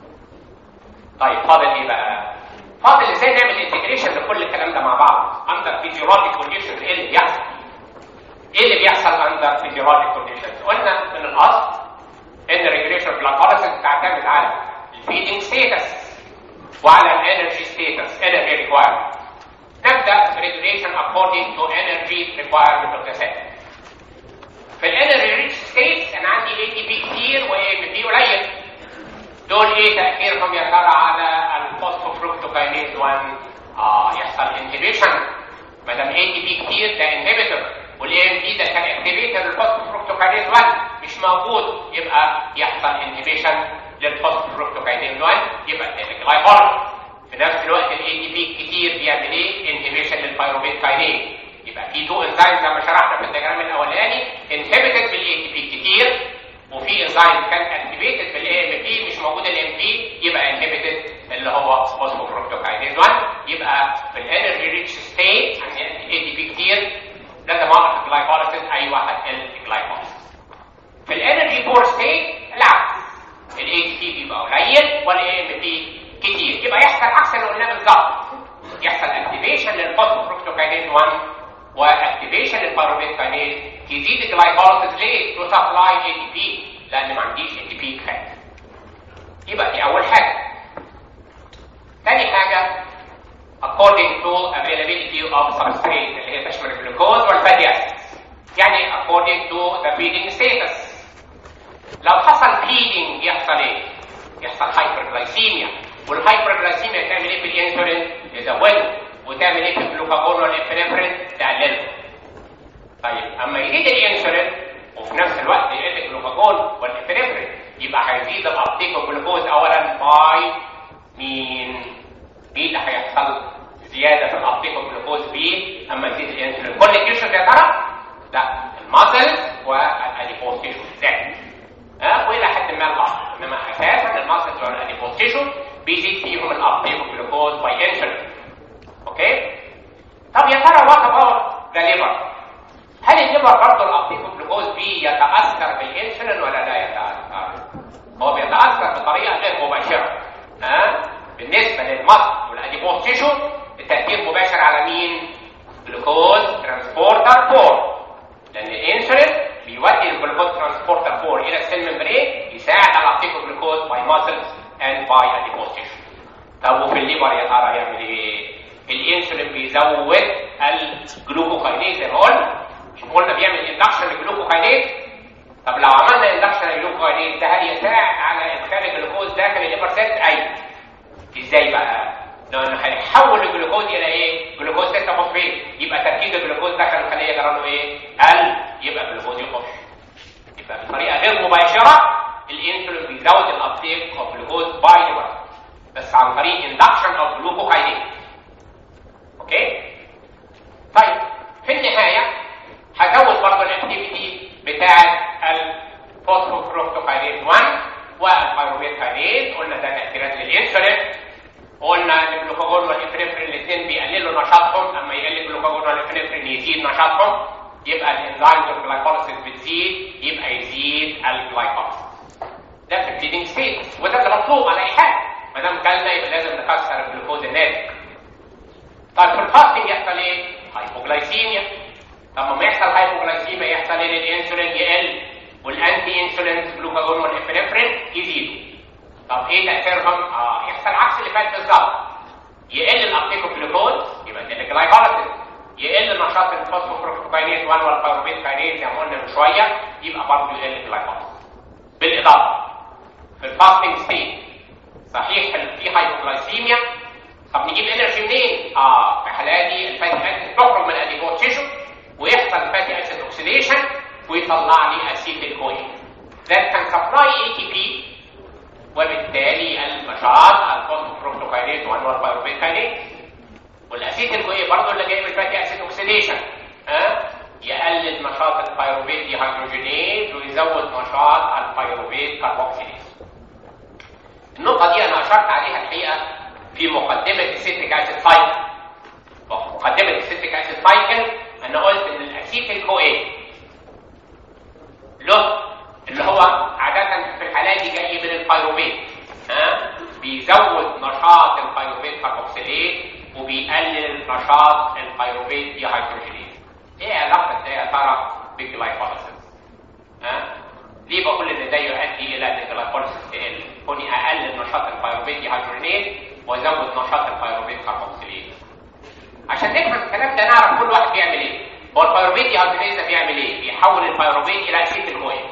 طيب فاضل ايه بقى فاضل ازاي نعمل انتجريشن لكل الكلام ده مع بعض اندر فيزيولوجيك كونديشنز ايه اللي بيحصل ايه اللي بيحصل اندر فيزيولوجيك كونديشنز قلنا من الاصل ان الريجريشن جلايكوليسيس بتعتمد على الفيدنج ستيتس وعلى الانرجي ستيتس انرجي ريكوايرمنت نبدا بريجريشن according to energy requirement of the cell في الانرجي ريتش ستيت انا عندي اي تي بي كتير واي ام بي قليل دول ايه تاثيرهم يا ترى على الفوسفوفركتوكاينيز 1 اه يحصل انهبيشن ما دام اي تي بي كتير ده انهبيتور والاي ام بي ده كان انهبيتور للفوسفوفركتوكاينيز 1 مش موجود يبقى يحصل انهبيشن للفوسفوفركتوكاينيز 1 يبقى الجلايكوليز في نفس الوقت الاي تي بي كتير بيعمل ايه انهبيشن للبيروفيت كاينيز يبقى في تو انزيمز زي ما شرحنا في الدياجرام الاولاني انهبيتد بالاي تي بي كتير وفي انزيم كان اكتيفيتد بالاي ام بي مش موجود الام بي يبقى انهبيتد اللي هو فوسفوفركتوكاينيز 1 يبقى في الانرجي ريتش ستيت يعني الاي تي بي كتير لازم اوقف الجلايكوليسيس ايوه هتقل الجلايكوليسيس في الانرجي بور ستيت العكس الاي تي بي بيبقى قليل والاي ام بي كتير يبقى يحصل عكس اللي قلناه بالظبط يحصل اكتيفيشن للفوسفوفركتوكاينيز 1 واكتيفيشن للبيروفيت كاينيز يزيد الجلايكوليسيس ليه؟ تو سبلاي اي تي بي لان ما عنديش اي تي بي كفايه. يبقى دي اول حاجه. تاني حاجه according to availability of substrate اللي هي تشمل الجلوكوز والفاتي اسيدز. يعني according to the feeding status. لو حصل feeding يحصل ايه؟ يحصل هايبرجلايسيميا والهايبرجلايسيميا تعمل ايه في الانسولين؟ يزوده وتعمل ايه في الجلوكاجون والابنفرين؟ تقلله. طيب اما يزيد الانسولين وفي نفس الوقت يقل الجلوكاجون والابنفرين يبقى هيزيد الابتيك الجلوكوز اولا باي مين؟ مين اللي هيحصل زياده في الابتيك الجلوكوز بيه اما يزيد الانسولين؟ كل التيشوز يا ترى؟ لا الماسلز والاديبوز تيشو بالذات. ها والى حد ما البعض انما اساسا الماسلز والاديبوز تيشو بيزيد فيهم الابتيك الجلوكوز باي انسولين. اوكي؟ طب يا ترى وات اباوت ذا ليفر؟ هل الليفر برضه الابتيك الجلوكوز بيه يتاثر بالانسولين ولا لا يتاثر؟ هو بيتاثر بطريقه غير مباشره. ها؟ بالنسبه للمصل والاديبوز تيشو التاثير مباشر على مين؟ جلوكوز ترانسبورتر 4 لان الانسولين بيودي الجلوكوز ترانسبورتر 4 الى السيل ممبرين يساعد على ابتيك الجلوكوز باي ماسلز اند باي اديبوز تيشو. طب وفي الليفر يا ترى يعمل ايه؟ الانسولين بيزود الجلوكوكاينيز زي ما قلنا مش قلنا بيعمل اندكشن للجلوكوكاينيز طب لو عملنا اندكشن للجلوكوكاينيز ده هل يساعد على ادخال الجلوكوز داخل الليفر سيلز؟ ايوه ازاي بقى؟ لانه هيحول الجلوكوز الى ايه؟ جلوكوز 6 فوسفيت يبقى تركيز الجلوكوز داخل الخليه جرى له ايه؟ قل يبقى الجلوكوز يخش يبقى بطريقه غير مباشره الانسولين بيزود الابتيك اوف جلوكوز باي ليفر بس عن طريق اندكشن اوف جلوكوكاينيز اوكي طيب في النهايه هزود برضه الاكتيفيتي بتاعه الفوسفوفركتوكاينيز 1 والبيروفيت كاينيز قلنا ده تاثيرات للانسولين قلنا ان الجلوكاجون والافريفرين الاثنين بيقللوا نشاطهم اما يقل الجلوكاجون والافريفرين يزيد نشاطهم يبقى الانزيمز والجلايكوليسيس بتزيد يبقى يزيد الجلايكوليسيس ده في الفيدنج ستيت وده اللي مطلوب على اي حاجه ما دام كلنا يبقى لازم نكسر الجلوكوز الناتج طيب في الفاستنج يحصل ايه؟ هايبوجلايسيميا طب ما يحصل هايبوجلايسيميا يحصل ايه للانسولين يقل والانتي انسولين جلوكاجون والافريفرين يزيدوا طب ايه تاثيرهم؟ اه يحصل عكس اللي فات بالظبط يقل الابتيك جلوكوز يبقى يقل الجلايكوليسيس يقل نشاط الفوسفوفركتوكاينيز 1 والبيروفيت كاينيز زي ما قلنا من شويه يبقى برضه يقل الجلايكوليسيس بالاضافه في الفاستنج ستيت صحيح في هايبوجلايسيميا طب نجيب انرجي منين؟ اه في الحاله دي الفاتي اسيد تخرج من الاديبوز تيشو ويحصل فاتي اسيد اوكسيديشن ويطلع لي اسيتيل كوين that can supply ATP وبالتالي النشاط الفوسفوفركتوكاينيز 1 والبيروفيت كاينيز والاسيتيل كو ايه برضه اللي جاي من الفاتي اسيد اوكسيديشن ها يقلل نشاط البيروفيت ديهيدروجينيز ويزود نشاط البيروفيت كاربوكسيليز النقطة دي أنا أشرت عليها الحقيقة في مقدمة السيتريك أسيد سايكل مقدمة السيتريك أسيد سايكل أنا قلت إن الأسيتيل كو إيه له اللي هو عادة في الحالات دي جاي من البيروفيت ها بيزود نشاط البيروفيت كاربوكسيليز وبيقلل نشاط البيروفيت ديهيدروجينيز ايه علاقة ده يا ترى بالجلايكوليسيس ها ليه بقول ان ده يؤدي الى ان الجلايكوليسيس تقل كوني اقلل نشاط البيروفيت ديهيدروجينيز وازود نشاط البيروفيت كاربوكسيليز عشان نفهم الكلام ده نعرف كل واحد بيعمل ايه هو البيروفيت ديهيدروجينيز ده بيعمل ايه بيحول البيروفيت الى اسيتيل كوين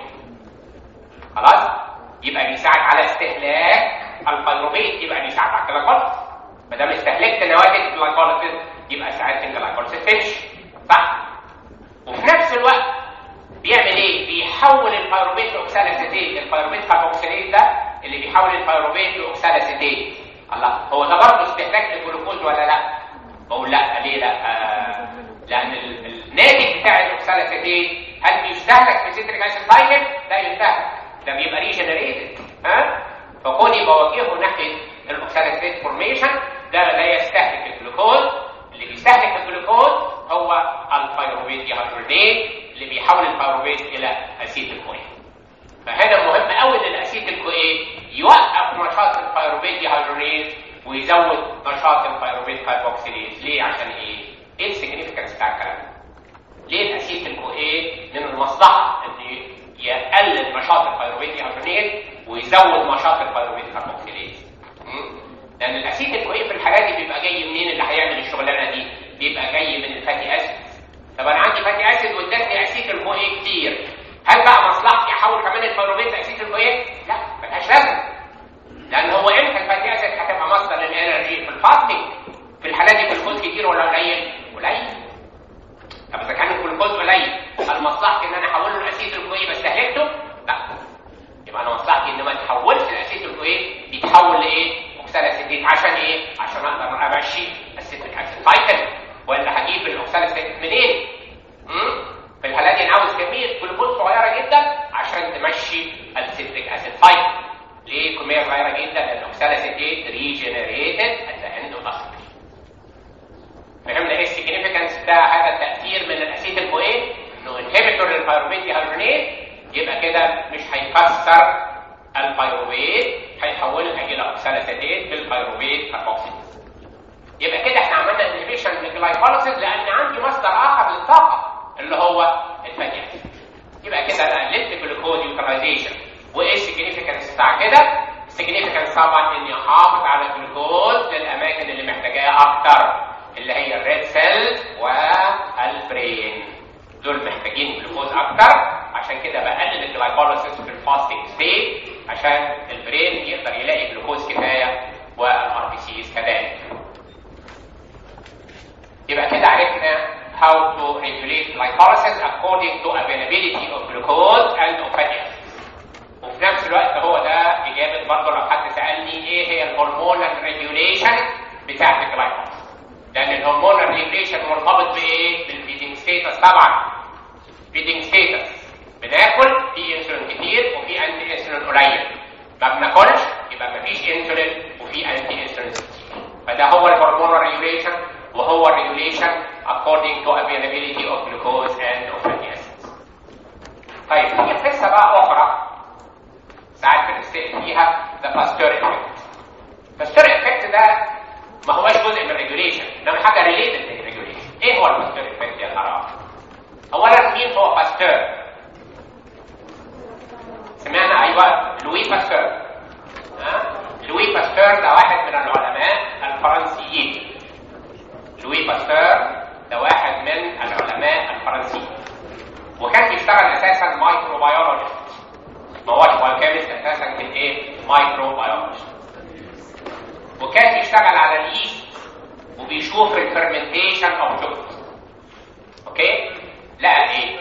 خلاص يبقى بيساعد على استهلاك البيروفيت يبقى بيساعد على الجلايكوليسيس ما دام استهلكت نواتج الجلايكوليسيس يبقى ساعات الجلايكوليسيس تمشي صح وفي نفس الوقت بيعمل ايه بيحول البيروفيت لاوكسالاسيتيت البيروفيت كاربوكسيليز ده اللي بيحول البيروفيت لاوكسالاسيتيت الله هو ده برضه استهلاك للجلوكوز ولا لا بقول لا ليه لا آه لان الناتج بتاع الاوكسالاسيتيت هل بيستهلك في سيتريك اسيد سايكل لا يستهلك ده بيبقى ريجنريتد ها فكوني بوجهه ناحيه الاوكسالاسيتيت فورميشن ده لا يستهلك الجلوكوز اللي بيستهلك الجلوكوز هو البيروفيت ديهيدروجينيز اللي بيحول البيروفيت الى اسيتيل كوين فهذا مهم قوي ان الاسيتيل كوين يوقف نشاط البيروفيت ديهيدروجينيز ويزود نشاط البيروفيت كاربوكسيليز ليه عشان ايه ايه السيجنيفيكانس بتاع الكلام ده ليه الاسيتيل كوين من المصلحه ان يقلل نشاط البيروفيت ديهيدروجينيز ويزود نشاط البيروفيت كاربوكسيليز لان الاسيتيل كوين في الحالات دي بيبقى جاي منين اللي هيعمل الشغلانه دي بيبقى جاي من الفاتي اسيد طب انا عندي فاتي اسيد وادتني اسيتيل كوين كتير هل بقى مصلحتي احول كمان البيروفيت اسيتيل كوين لا ملهاش لازمه لان هو امتى الفاتي اسيد هتبقى مصدر للانرجي في الفاستنج في الحالات دي الجلوكوز كتير ولا قليل قليل طب اذا كان الجلوكوز قليل هل مصلحتي ان انا احوله لاسيتيل كوين بس استهلكته لا يبقى انا مصلحتي ان ما تحولش الاسيتيل كوين يتحول لايه اوكسالاسيتيت عشان ايه عشان اقدر امشي السيتريك اسيد سايكل ولا هجيب الاوكسالاسيتيت منين في الحالات دي انا عاوز كميه جلوكوز صغيره جدا عشان تمشي السيتريك اسيد سايكل ليه كميه صغيره جدا لان الاوكسالاسيتيت ريجنريتد ات ذا اند اوف فهمنا ايه السيجنيفيكانس بتاع هذا التاثير من الاسيتيل كوين انه انهبيتور للبيروفيت ديهيدرونيز يبقى كده مش هيكسر البيروفيت هيحولها الى اوكسالاسيتيت بالبيروفيت كاربوكسيليز يبقى كده احنا عملنا انهبيشن للجلايكوليسيس لان عندي مصدر اخر للطاقه اللي هو الفاتي اسيد يبقى كده انا قللت جلوكوز يوتيلايزيشن وايه السيجنيفيكانس بتاع كده السيجنيفيكانس طبعا اني احافظ على الجلوكوز للاماكن اللي محتاجاها اكتر اللي هي الريد سيلز والبرين دول محتاجين جلوكوز اكتر عشان كده بقلل الجلايكوليسيس في الفاستنج ستيت عشان البرين يقدر يلاقي جلوكوز كفايه والار بي سيز كذلك يبقى كده عرفنا how to regulate glycolysis according to availability of glucose and of fatty acids وفي نفس الوقت هو ده اجابه برضه لو حد سالني ايه هي الهرمونال ريجوليشن بتاعت الجلايكوليسيس لان الهرمونال ريجوليشن مرتبط بايه بالفيدنج ستيتس طبعا فيدنج ستيتس بناكل في انسولين كتير وفي انتي انسولين قليل ما بناكلش يبقى ما فيش انسولين وفي انتي انسولين كتير فده هو الهرمونال ريجوليشن وهو الريجوليشن according to availability of glucose and of fatty acids. طيب في قصه بقى اخرى ساعات بنستقل فيها the Pasteur effect. Pasteur effect ده ما هوش جزء من الريجوليشن انما حاجه ريليتد للريجوليشن. ايه هو الباستور افكت يا ترى؟ اولا مين هو باستور؟ سمعنا ايوه لوي باستور ها؟ لوي باستور ده واحد من العلماء الفرنسيين لوي باستور ده واحد من العلماء الفرنسيين وكان بيشتغل اساسا مايكروبيولوجيست ما هوش بايوكيمست اساسا كان ايه مايكروبيولوجيست وكان بيشتغل على اليست وبيشوف الفرمنتيشن اوف شوكليت اوكي لقى ايه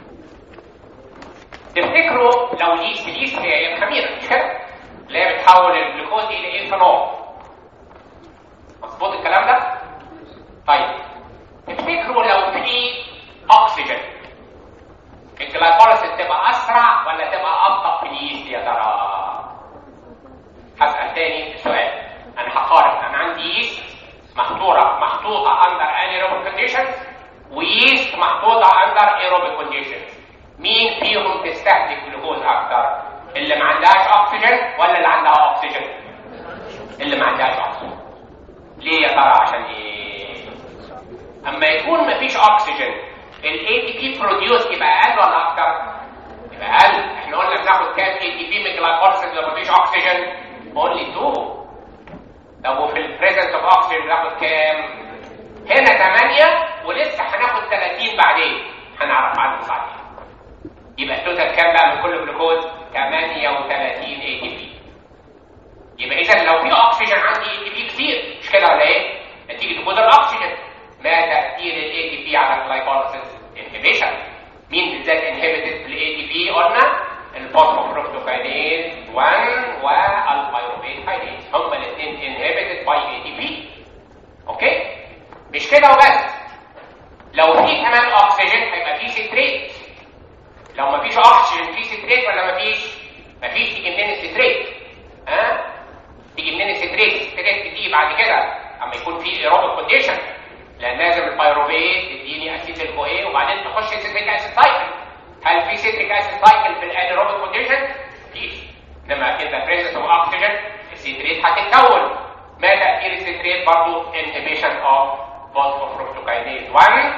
تفتكروا لو اليست اليست هي الخميره مش كده اللي هي بتحول الجلوكوز الى ايثانول مظبوط الكلام ده اندر ايروبيك كونديشن مين فيهم تستهلك جلوكوز اكتر اللي ما عندهاش اكسجين ولا اللي عندها اكسجين اللي ما عندهاش اكسجين ليه يا ترى عشان ايه اما يكون مفيش اكسجين الاي تي بي بروديوس يبقى اقل ولا اكتر يبقى اقل احنا قلنا بناخد كام اي تي بي من الجلايكولايسيس لما مفيش اكسجين اونلي 2 طب وفي البريزنس اوف اكسجين بناخد كام هنا 8 ولسه هناخد 30 بعدين هنعرف عنه بعدين يبقى التوتال كام بقى من كل جلوكوز 38 اي تي بي يبقى اذا لو في اكسجين عندي اي تي بي كتير مش كده ولا ايه نتيجه وجود الاكسجين ما تاثير الاي تي بي على الجلايكوليسيس انهبيشن مين بالذات انهبيتد في الاي تي بي قلنا الفوسفوفركتوكاينيز 1 والبيروفيت كاينيز هما الاثنين انهبيتد باي اي تي بي اوكي مش كده وبس لو في كمان اكسجين هيبقى في ستريت لو ما فيش اكسجين في ستريت ولا ما فيش ما فيش تيجي منين الستريت ها أه؟ تيجي منين الستريت الستريت تيجي بعد كده اما يكون في ايروبيك كونديشن لان لازم البيروفيت تديني اسيد الكويه وبعدين تخش سيتريك اسيد سايكل هل في سيتريك اسيد سايكل في الانيروبيك كونديشن فيش انما كده بريزنس اوف اكسجين الستريت هتتكون ما تاثير الستريت برضه انهبيشن اوف فوسفوفركتوكاينيز 1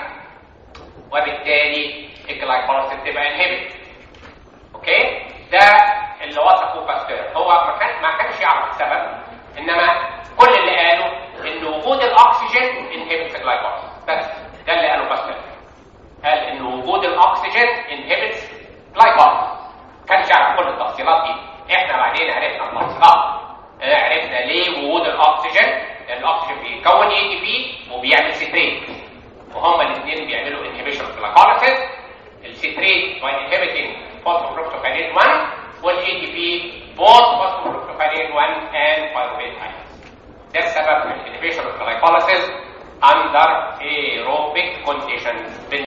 وبالتالي الجلايكوليسيس تبقى انهبت اوكي ده اللي وصفه باستير هو ما كان ما كانش يعرف السبب انما كل اللي قاله ان وجود الاكسجين انهبت الجلايكوليسيس بس ده اللي قاله باستير قال ان وجود الاكسجين انهبت جلايكوليسيس كانش يعرف كل التفصيلات دي احنا بعدين عرفنا التفصيلات عرفنا ليه وجود الاكسجين لان الاكسجين بيكون اي تي بي وبيعمل ستريت وهما الاثنين بيعملوا انهبيشن في الجلايكوليسيس الستريت by inhibiting phosphoruptocyanase 1 والATP both phosphoruptocyanase 1 and pyruvate kinase. ده السبب في inhibition of glycolysis under aerobic conditions